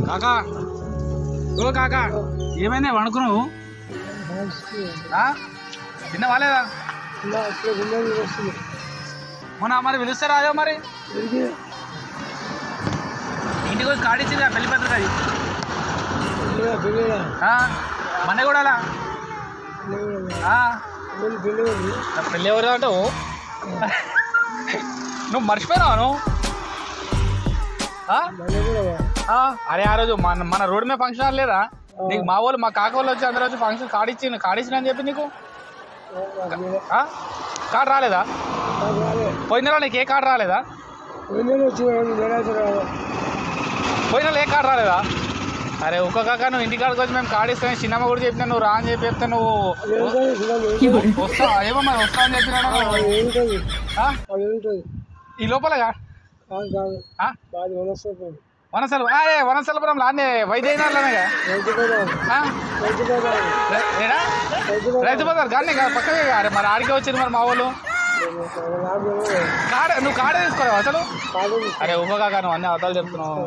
కాకా ఓ కాకా ఏమైంది వణుకున్నావు ఆ? తిన్నావా లేదా మొన్న మరి పిలుస్తే రాజా మరి ఇంటికి వచ్చి కాడిచ్చింది పెళ్లి పత్రిక అది ఆ? మన కూడా అలా ఆ? నా పెళ్ళి ఎవరు అంటావు నువ్వు మర్చిపోయినావా నువ్వు ఆ? ఆ, అరే ఆ రోజు మన మన రోడ్ మీద ఫంక్షన్ హాల్ లేదా నీకు మా వాళ్ళు మా కాక వాళ్ళు వచ్చి అందరూ వచ్చి ఫంక్షన్ కాడిచ్చి కాడిచ్చిన అని చెప్పి నీకు ఆ? కార్డు రాలేదా పోయిన నెల నీకు ఏ కార్డు రాలేదా పోయిన నెల ఏ కార్డు రాలేదా అరే ఒక్క కాక నువ్వు ఇంటి కాడికి వచ్చి మేము కార్డు ఇస్తాను చిన్నమ్మ కూడా చెప్పినా నువ్వు రా అని చెప్పి చెప్తే నువ్వు వస్తా ఏమో మరి వస్తా అని చెప్పినా ఆ? ఈ లోపలగా ఆ? వనసలు అరే వనసలపురం లానే వైద్యనాలనేగా ఏడా రైతు బజార్ కానీ పక్కనే కదా. అరే మరి ఆడికే వచ్చింది మరి మా వాళ్ళు కాడ నువ్వు కాడే తీసుకోరావు అసలు అరే ఉమ్మగా నువ్వు అన్ని అబద్ధాలు చెప్తున్నావు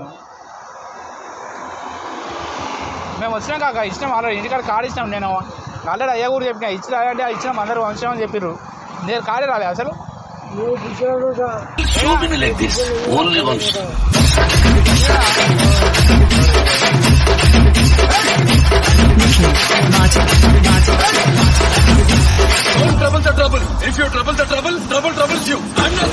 మేము వచ్చినాం కాక ఇచ్చినాం ఆల్రెడీ ఇంటికాడ కార్డు ఇచ్చినాం నేను ఆల్రెడీ అయ్యా కూడా చెప్పిన ఇచ్చిన అంటే ఇచ్చినాం అందరూ వంశం అని చెప్పారు నేను కార్డే రాలే అసలు Show me like this. Only once. Don't trouble the trouble. If you trouble the trouble, trouble troubles you. I'm not